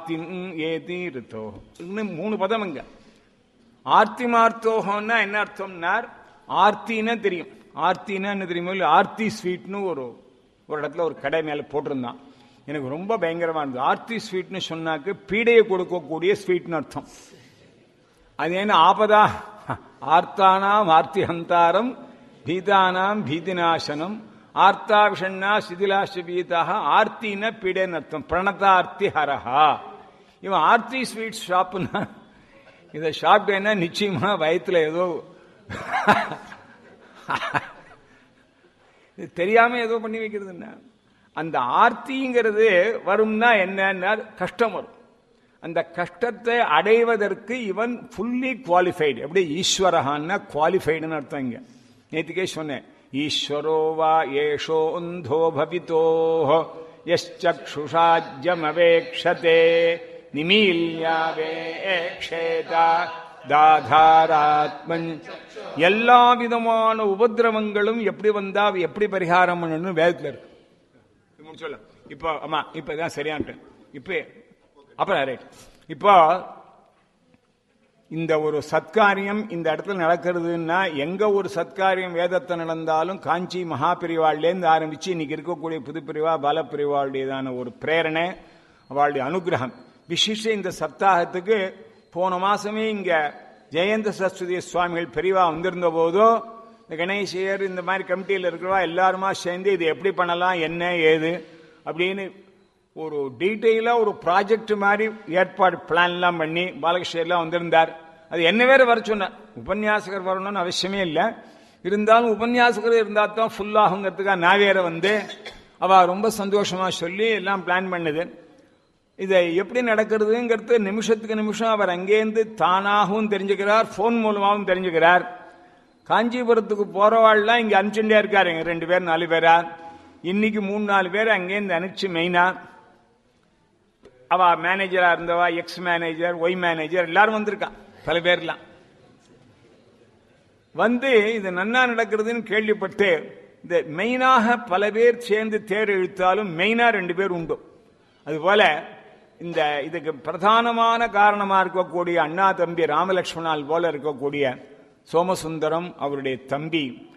ஆர்த்தின் ஏதி ரித்தோ இன்னும் மூணு பதம் இங்க ஆர்த்திமார்த்தோகம்னா என்ன அர்த்தம்னார் ஆர்த்தின்னா தெரியும் ஆர்த்தின்னா என்ன தெரியுமோ இல்லை ஆர்த்தி ஸ்வீட்னு ஒரு ஒரு இடத்துல ஒரு கடை மேல போட்டிருந்தான் எனக்கு ரொம்ப பயங்கரமா இருந்தது ஆர்த்தி ஸ்வீட்னு சொன்னாக்க பீடையை கொடுக்கக்கூடிய ஸ்வீட்னு அர்த்தம் அது என்ன ஆபதா ஆர்த்தானாம் ஆர்த்தி ஹந்தாரம் பீதானாம் பீதிநாசனம் ஆர்த்தா விஷண்ணா சிதிலாஷ பீதாக ஆர்த்தின பீடைன்னு அர்த்தம் பிரணதார்த்தி ஹரஹா இவன் ஆர்த்தி ஸ்வீட் ஷாப்புன்னா இதை சாப்பிட்டேன்னா நிச்சயமா வயிற்றுல ஏதோ இது தெரியாம ஏதோ பண்ணி வைக்கிறதுன்னா அந்த ஆர்த்திங்கிறது வரும்னா என்னன்னா கஷ்டம் வரும் அந்த கஷ்டத்தை அடைவதற்கு இவன் ஃபுல்லி குவாலிஃபைடு எப்படி ஈஸ்வரஹான்னா குவாலிஃபைடுன்னு அர்த்தம் இங்க நேற்றுக்கே சொன்னேன் ஈஸ்வரோ வா ஏஷோ உந்தோ பவித்தோ யச்சுஷாஜ்யமவேக்ஷதே நிமீல்யாவேக்ஷேதா தாதாராத்மன் எல்லா விதமான உபதிரவங்களும் எப்படி வந்தா எப்படி பரிகாரம் பண்ணணும் வேதத்துல இருக்கு இது முடிச்சோல்ல இப்போ ஆமா இப்போ இதான் சரியான்ட்டு இப்போ அப்புறம் ரைட் இப்போ இந்த ஒரு சத்காரியம் இந்த இடத்துல நடக்கிறதுன்னா எங்க ஒரு சத்காரியம் வேதத்தை நடந்தாலும் காஞ்சி மகாபிரிவாள்லேருந்து ஆரம்பிச்சு இன்னைக்கு இருக்கக்கூடிய புதுப்பிரிவா பாலப்பிரிவாளுடையதான ஒரு பிரேரணை அவளுடைய அனுகிரகம் விசிஷ்ட இந்த சப்தாகத்துக்கு போன மாசமே இங்க ஜெயந்த சரஸ்வதி சுவாமிகள் பெரியவா வந்திருந்த போதோ இந்த கணேசியர் இந்த மாதிரி கமிட்டியில் இருக்கிறவா எல்லாருமா சேர்ந்து இது எப்படி பண்ணலாம் என்ன ஏது அப்படின்னு ஒரு டீட்டெயிலா ஒரு ப்ராஜெக்ட் மாதிரி ஏற்பாடு பிளான்லாம் பண்ணி பாலகிருஷ்ணர்லாம் வந்திருந்தார் அது என்ன வேற வர சொன்னார் உபன்யாசகர் வரணும்னு அவசியமே இல்லை இருந்தாலும் உபன்யாசகர் இருந்தா தான் ஃபுல் ஆகுங்கிறதுக்காக நான் வேற வந்து அவ ரொம்ப சந்தோஷமா சொல்லி எல்லாம் பிளான் பண்ணுது இதை எப்படி நடக்கிறதுங்கிறது நிமிஷத்துக்கு நிமிஷம் அவர் அங்கேருந்து தானாகவும் தெரிஞ்சுக்கிறார் போன் மூலமாகவும் தெரிஞ்சுக்கிறார் காஞ்சிபுரத்துக்கு போறவாள்லாம் இங்க அனுப்பிச்சுட்டே இருக்காரு எங்க ரெண்டு பேர் நாலு பேரா இன்னைக்கு மூணு நாலு பேர் அங்கேருந்து அனுப்பிச்சு மெயினா அவ மேனேஜரா இருந்தவா எக்ஸ் மேனேஜர் ஒய் மேனேஜர் எல்லாரும் வந்திருக்கான் பல பேர்லாம் வந்து இது நன்னா நடக்கிறதுன்னு கேள்விப்பட்டு இந்த மெயினாக பல பேர் சேர்ந்து தேர் இழுத்தாலும் மெயினா ரெண்டு பேர் உண்டு அதுபோல இந்த இதுக்கு பிரதானமான காரணமா இருக்கக்கூடிய அண்ணா தம்பி ராமலட்சுமணால் போல இருக்கக்கூடிய சோமசுந்தரம் அவருடைய தம்பி